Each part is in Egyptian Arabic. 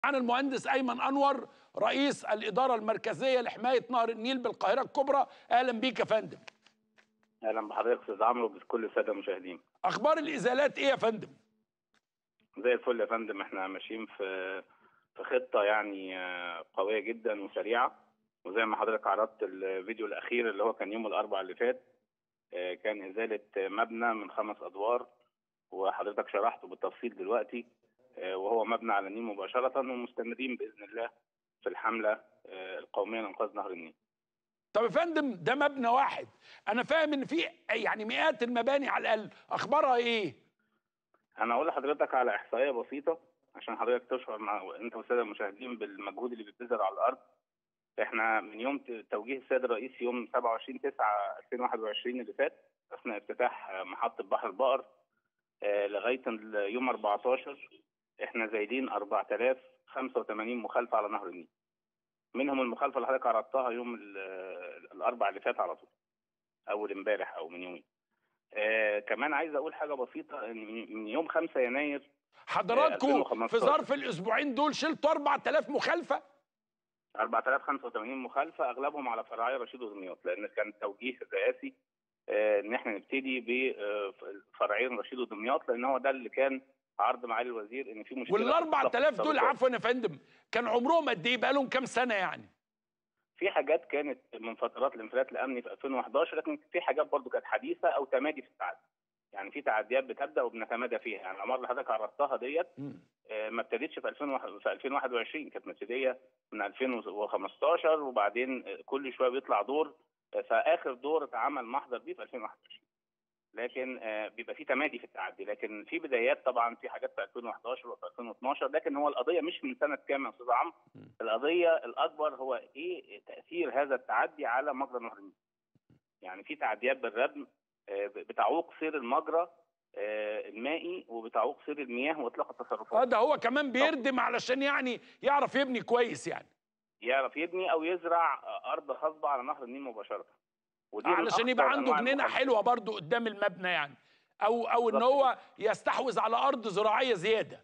عن المهندس ايمن انور رئيس الاداره المركزيه لحمايه نهر النيل بالقاهره الكبرى اهلا بيك يا فندم اهلا بحضرتك استاذ عمرو وبكل الساده المشاهدين اخبار الازالات ايه يا فندم زي الفل يا فندم احنا ماشيين في في خطه يعني آه، قويه جدا وسريعه وزي ما حضرتك عرضت الفيديو الاخير اللي هو كان يوم الاربعاء اللي فات آه، كان ازاله مبنى من خمس ادوار وحضرتك شرحته بالتفصيل دلوقتي آه، وهو مبنى على النيل مباشره ومستمرين باذن الله في الحمله آه، القوميه لانقاذ نهر النيل طب يا فندم ده مبنى واحد انا فاهم ان في يعني مئات المباني على الاقل اخبارها ايه انا اقول لحضرتك على احصائيه بسيطه عشان حضرتك تشعر مع انت والساده المشاهدين بالمجهود اللي بيتبذل على الارض احنا من يوم ت- توجيه السيد الرئيس يوم 27 9 2021 اللي فات اثناء افتتاح آه، محطه بحر البقر آه، لغايه ال- يوم 14 احنا زايدين 4085 مخالفه على نهر النيل منهم المخالفه اللي حضرتك عرضتها يوم ال- الاربع اللي فات على طول اول امبارح او من يومين آه كمان عايز اقول حاجه بسيطه ان من- من يوم 5 يناير حضراتكم 2015. في ظرف الاسبوعين دول شلتوا 4000 مخالفه 4085 مخالفه اغلبهم على فرعي رشيد ودمياط لان كان التوجيه الرئاسي آه، ان احنا نبتدي بفرعين رشيد ودمياط لان هو ده اللي كان عرض معالي الوزير ان في مشكله وال في 4000 دول التصرفات. عفوا يا فندم كان عمرهم قد ايه بقالهم كام سنه يعني في حاجات كانت من فترات الانفلات الامني في 2011 لكن في حاجات برضو كانت حديثه او تمادي في التعدي يعني في تعديات بتبدا وبنتمادى فيها يعني الامر اللي حضرتك عرضتها ديت مم. آه، ما ابتدتش في 2001 في 2021 كانت مبتديه من 2015 وبعدين آه، كل شويه بيطلع دور آه، فاخر دور اتعمل محضر بيه في 2021 لكن آه، بيبقى في تمادي في التعدي لكن في بدايات طبعا في حاجات في 2011 وفي 2012 لكن هو القضيه مش من سنه كام يا استاذ عمرو القضيه الاكبر هو ايه تاثير هذا التعدي على مجرى نهر النيل يعني في تعديات بالردم آه، بتعوق سير المجرى آه، المائي وبتعوق سير المياه واطلاق اه التصرفات ده هو كمان بيردم علشان يعني يعرف يبني كويس يعني يعرف يبني او يزرع آه، ارض خصبه على نهر النيل مباشره ودي من علشان يبقى أخطر عنده أنواع جنينه المخالفات. حلوه برضو قدام المبنى يعني او او ان بالظبط هو يستحوذ على ارض زراعيه زياده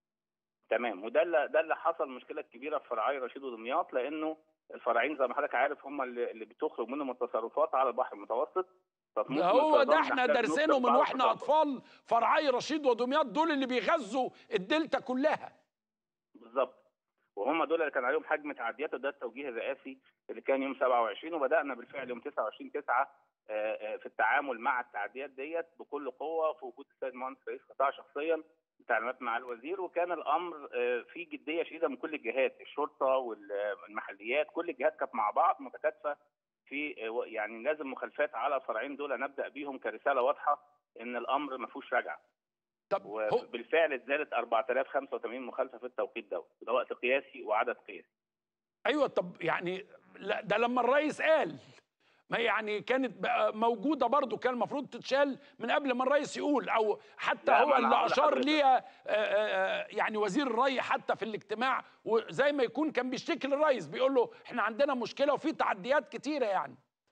تمام وده اللي ده اللي حصل مشكله كبيره في فرعي رشيد ودمياط لانه الفرعين زي ما حضرتك عارف هم اللي, اللي بتخرج منهم التصرفات على البحر المتوسط تصميم ده هو ده الفيضان احنا تحتاج دارسينه نطلق من بعض واحنا التصرفات. اطفال فرعي رشيد ودمياط دول اللي بيغذوا الدلتا كلها بالظبط وهم دول اللي كان عليهم حجم تعديات وده التوجيه الرئاسي اللي كان يوم 27 وبدانا بالفعل يوم 29 9 في التعامل مع التعديات ديت بكل قوه في وجود السيد المهندس رئيس قطاع شخصيا بتعليمات مع الوزير وكان الامر آه، فيه جديه شديده من كل الجهات الشرطه والمحليات كل الجهات كانت مع بعض متكاتفه في آه، يعني لازم مخالفات على الفرعين دول نبدا بيهم كرساله واضحه ان الامر ما فيهوش رجعه طب هو وبالفعل اتزالت 4085 مخالفه في التوقيت دوت وده وقت قياسي وعدد قياسي ايوه طب يعني لا ده لما الرئيس قال ما يعني كانت بقى موجوده برضو كان المفروض تتشال من قبل ما الرئيس يقول او حتى لا، هو ما أنا اللي هقول اشار لحضرتك. ليها آه، آه، يعني وزير الري حتى في الاجتماع وزي ما يكون كان بيشتكي للرئيس بيقول له احنا عندنا مشكله وفي تعديات كتيره يعني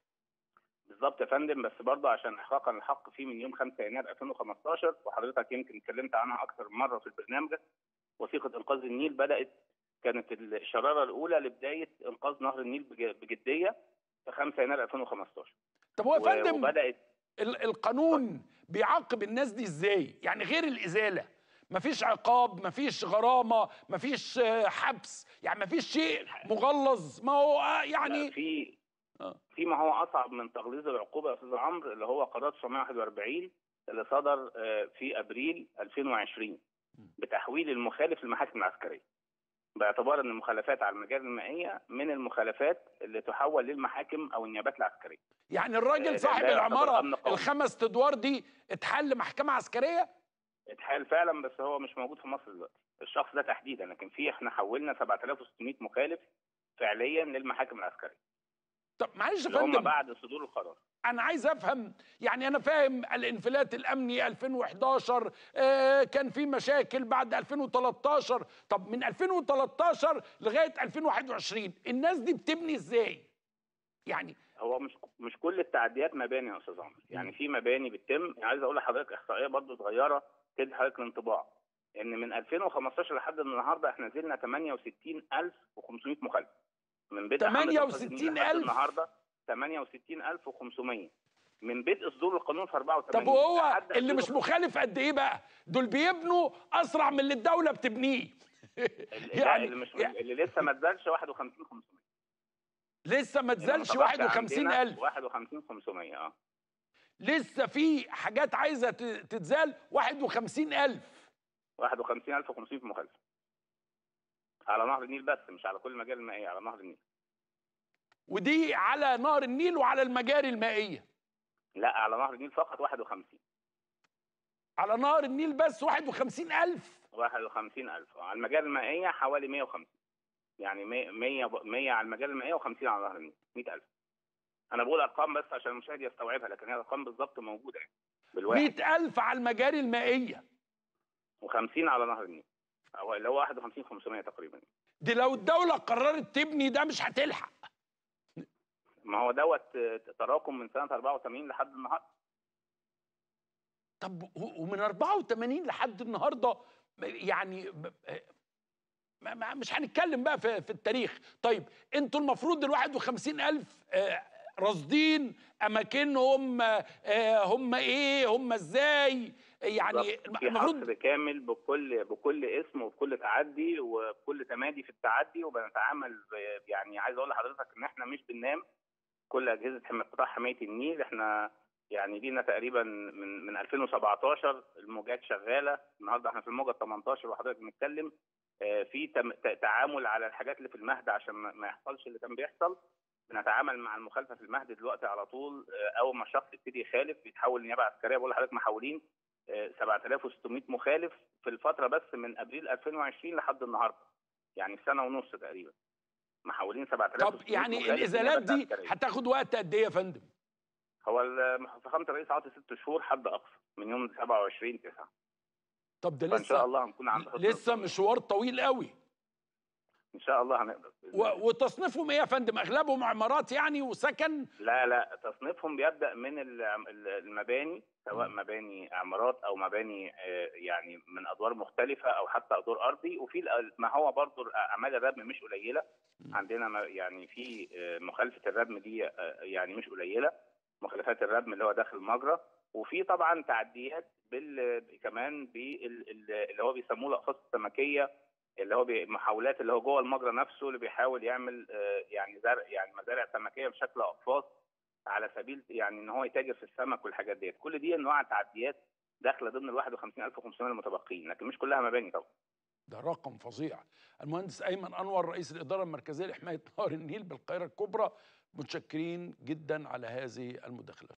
بالظبط يا فندم بس برضه عشان احقاقا الحق فيه من يوم 5 يناير 2015 وحضرتك يمكن اتكلمت عنها اكثر من مره في البرنامج وثيقه انقاذ النيل بدات كانت الشراره الاولى لبدايه انقاذ نهر النيل بج- بجديه في 5 يناير 2015 طب هو يا و- فندم وبدات ال- القانون بيعاقب الناس دي ازاي يعني غير الازاله مفيش عقاب مفيش غرامه مفيش آه، حبس يعني مفيش شيء مغلظ ما هو آه، يعني في آه. في ما هو اصعب من تغليظ العقوبه يا استاذ عمرو اللي هو قرار 941 اللي صدر آه، في ابريل 2020 بتحويل المخالف للمحاكم العسكريه باعتبار ان المخالفات على المجال المائيه من المخالفات اللي تحول للمحاكم او النيابات العسكريه يعني آه، الراجل صاحب لا يعتبر العماره أمن قومي. الخمس ادوار دي اتحل محكمه عسكريه اتحال فعلا بس هو مش موجود في مصر دلوقتي الشخص ده تحديدا لكن في احنا حولنا 7600 مخالف فعليا للمحاكم العسكريه طب معلش يا اللي هم فندم بعد صدور القرار انا عايز افهم يعني انا فاهم الانفلات الامني 2011 آه كان في مشاكل بعد 2013 طب من 2013 لغايه 2021 الناس دي بتبني ازاي يعني هو مش مش كل التعديات مباني يا استاذ عمرو يعني في مباني بتتم يعني عايز اقول لحضرتك احصائيه برضو صغيره تدي حضرتك الانطباع ان من 2015 لحد النهارده احنا نزلنا 68500 مخالفه من بدء حملة إنقاذ النيل 68,000 لحد النهارده 68500 من بدء صدور القانون في 84 طب وهو لحد اللي مش 2015 مخالف قد ايه بقى دول بيبنوا اسرع من اللي الدوله بتبنيه لا، اللي مش اللي لسه ما اتزالش 51500 لسه ما تزالش 51000 51500 اه لسه في حاجات عايزه ت- تتزال 51000 51500 مخالفه على نهر النيل بس مش على كل المجال المائي على نهر النيل ودي على نهر النيل وعلى المجاري المائيه لا على نهر النيل فقط 51 على نهر النيل بس 51000 51000 على المجال المائية حوالي 150 يعني 100 100 100 على المجال المائية و50 على نهر النيل 100000 أنا بقول أرقام بس عشان المشاهد يستوعبها لكن هي الأرقام بالظبط موجودة يعني بالواحد 100000 على المجاري المائيه و50 على نهر النيل أو اللي هو 51 500 تقريبا دي لو الدوله قررت تبني ده مش هتلحق ما هو دوت تراكم من سنة 84 لحد النهارده طب و- ومن 84 لحد النهارده يعني ب- ما ما مش هنتكلم بقى في, في التاريخ طيب انتوا المفروض ال 51000 آه، راصدين اماكنهم آه، هم ايه هم ازاي يعني بالظبط. في المفروض حصر كامل بكل بكل اسم وبكل تعدي وبكل تمادي في التعدي وبنتعامل ب- يعني عايز اقول لحضرتك ان احنا مش بننام كل اجهزه حم- قطاع حمايه النيل احنا يعني لينا تقريبا من من 2017 الموجات شغاله النهارده احنا في الموجه 18 وحضرتك بنتكلم آه، في تم- ت- تعامل على الحاجات اللي في المهد عشان ما ما يحصلش اللي كان بيحصل بنتعامل مع المخالفه في المهد دلوقتي على طول آه، اول ما الشخص يبتدي يخالف بيتحول لنيابه عسكريه بقول لحضرتك محولين آه، 7600 مخالف في الفتره بس من ابريل 2020 لحد النهارده يعني في سنه ونص تقريبا محولين 7600 طب يعني مخالف الازالات لنيابة دي عسكرية. هتاخد وقت قد ايه يا فندم؟ هو ال- فخامه الرئيس عاطي ست شهور حد اقصى من يوم 27 9 طب ده فان شاء لسه الله هنكون عند حسن لسه الظن. مشوار طويل قوي ان شاء الله هنقدر بإذن الله. و- وتصنيفهم ايه يا فندم؟ اغلبهم عمارات يعني وسكن لا لا تصنيفهم بيبدا من ال- ال- المباني سواء مباني عمارات او مباني آه، يعني من ادوار مختلفه او حتى ادوار ارضي وفي ال- ما هو برضو اعمال الردم مش قليله عندنا ما- يعني في آه، مخالفه الردم دي آه، يعني مش قليله مخالفات الردم اللي هو داخل المجرى وفي طبعا تعديات بال كمان بال ال- اللي هو بيسموه الاقفاص السمكيه اللي هو بي- محاولات اللي هو جوه المجرى نفسه اللي بيحاول يعمل آه، يعني زرع يعني مزارع سمكيه بشكل اقفاص على سبيل يعني ان هو يتاجر في السمك والحاجات ديت كل دي انواع تعديات داخله ضمن ال 51500 المتبقين لكن مش كلها مباني طبعا ده رقم فظيع المهندس ايمن انور رئيس الاداره المركزيه لحمايه نهر النيل بالقاهره الكبرى متشكرين جدا على هذه المداخله